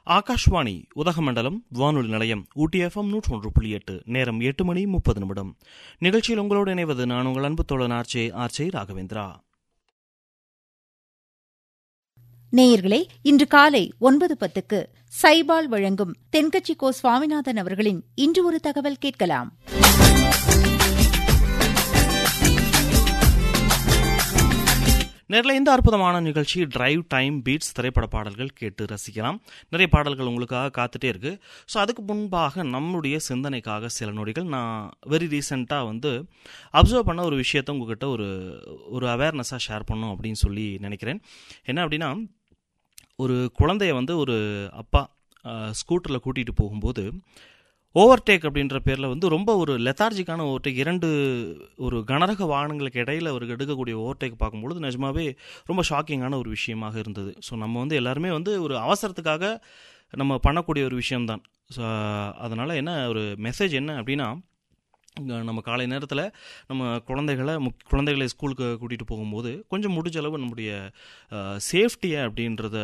ஆகாஷ்வாணி உதகமண்டலம் வானொலி நிலையம் ஊட்டி எஃப்எம் நூற்றி ஒன்று புள்ளி எட்டு நேரம் எட்டு மணி முப்பது நிமிடம் நிகழ்ச்சியில் உங்களோடு இணைவது நான் உங்கள் அன்பு தோழன் ஆர்ச்சே ஆர்ச்சே ராகவேந்திரா நேயர்களே இன்று காலை ஒன்பது பத்துக்கு சைபால் வழங்கும் தென்கட்சி கோ சுவாமிநாதன் அவர்களின் இன்று ஒரு தகவல் கேட்கலாம் நேரில் இந்த அற்புதமான நிகழ்ச்சி டிரைவ் டைம் பீட்ஸ் திரைப்பட பாடல்கள் கேட்டு ரசிக்கலாம் நிறைய பாடல்கள் உங்களுக்காக காத்துட்டே இருக்கு ஸோ அதுக்கு முன்பாக நம்முடைய சிந்தனைக்காக சில நொடிகள் நான் வெரி ரீசெண்டாக வந்து அப்சர்வ் பண்ண ஒரு விஷயத்த உங்ககிட்ட ஒரு ஒரு அவேர்னஸாக ஷேர் பண்ணும் அப்படின்னு சொல்லி நினைக்கிறேன் என்ன அப்படின்னா ஒரு குழந்தைய வந்து ஒரு அப்பா ஸ்கூட்டரில் கூட்டிகிட்டு போகும்போது ஓவர்டேக் அப்படின்ற பேரில் வந்து ரொம்ப ஒரு லெத்தார்ஜிக்கான ஓவர்டேக் இரண்டு ஒரு கனரக வாகனங்களுக்கு இடையில் அவர் எடுக்கக்கூடிய ஓவர்டேக் பார்க்கும்பொழுது நிஜமாவே ரொம்ப ஷாக்கிங்கான ஒரு விஷயமாக இருந்தது ஸோ நம்ம வந்து எல்லாருமே வந்து ஒரு அவசரத்துக்காக நம்ம பண்ணக்கூடிய ஒரு விஷயம்தான் ஸோ அதனால் என்ன ஒரு மெசேஜ் என்ன அப்படின்னா நம்ம காலை நேரத்தில் நம்ம குழந்தைகளை முக் குழந்தைகளை ஸ்கூலுக்கு கூட்டிகிட்டு போகும்போது கொஞ்சம் முடிஞ்ச அளவு நம்முடைய சேஃப்டியை அப்படின்றத